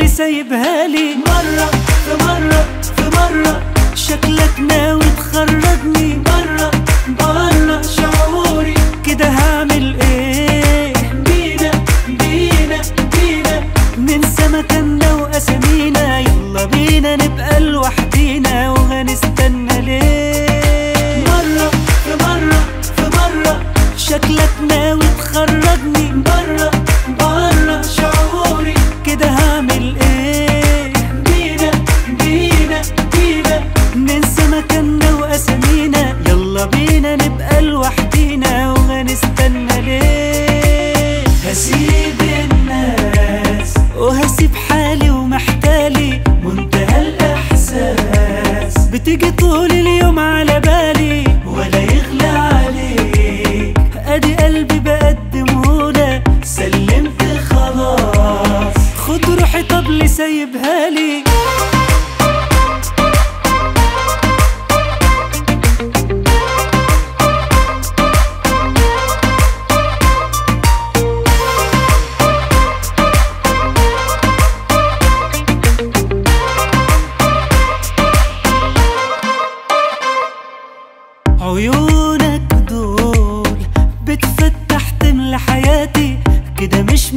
طب سايبها لي مرة في مرة في مرة شكلك ناوي تخرجني مرة برا شعوري كده هعمل ايه بينا بينا بينا ننسى مكاننا واسامينا يلا بينا نبقى لوحدينا وهنستنى ليه مرة في مرة في مرة شكلك ناوي تخرجني برا برا شعوري كده هعمل ايه بينا بينا بينا ننسى مكاننا واسامينا يلا بينا نبقى لوحدينا وهنستنى ليه هسيب الناس وهسيب حالي ومحتالي منتهى الإحساس بتيجي طول اليوم على بالي ولا يغلى عليك ادي قلبي بقدمهولك سلمت خلاص خد روحي طب سايبها لي عيونك دول بتفتح تملى حياتي كده مش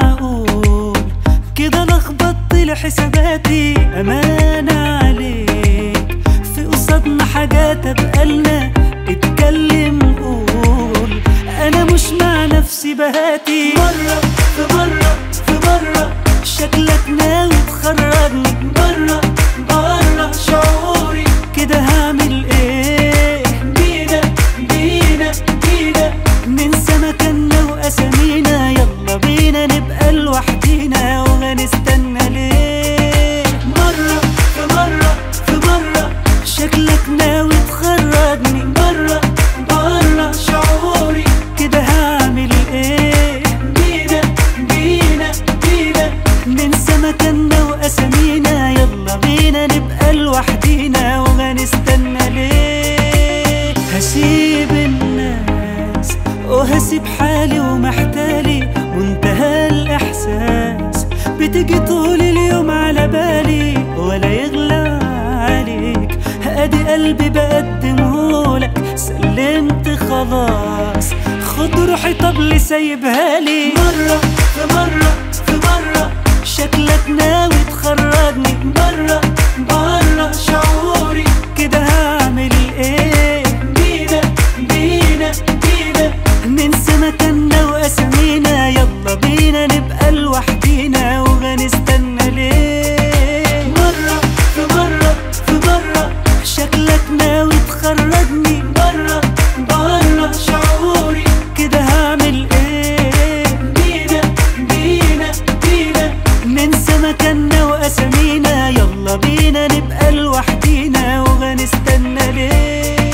معقول كده لخبطت لي حساباتي أمانة عليك في قصادنا حاجات أبقالنا اتكلم قول أنا مش مع نفسي بهاتي مرة في مرة في مرة شكلك ناوي تخرجني برا برا شعوري كده هعمل ايه بينا بينا بينا ننسى مكاننا واسامينا يلا بينا نبقى لوحدينا وهنستنى ليه مرة في مرة في مرة شكلك ناوي تخرجني برا برا شعوري كده هعمل ايه بينا بينا بينا ننسى مكاننا واسامينا يلا بينا نبقى لوحدينا وهنستنى ليه هسيب الناس وهسيب حالي ومحتالي منتهى الاحساس بتيجي طول اليوم على بالي ولا يغلى عليك ادي قلبي بقدمهولك سلمت خلاص خد روحي طب سايبها لي مرة في مرة في مرة شكلك ناوي تخرجني برا برا شعوري كده هعمل ايه بينا بينا بينا ننسى مكاننا واسامينا يلا بينا نبقى لوحدينا وهنستنى ليه مرة في مرة في مرة شكلك ناوي تخرجني برا برا شعوري كده هعمل ايه بينا بينا بينا ننسى مكاننا واسامينا يلا بينا نبقى لوحدينا وهنستنى ليه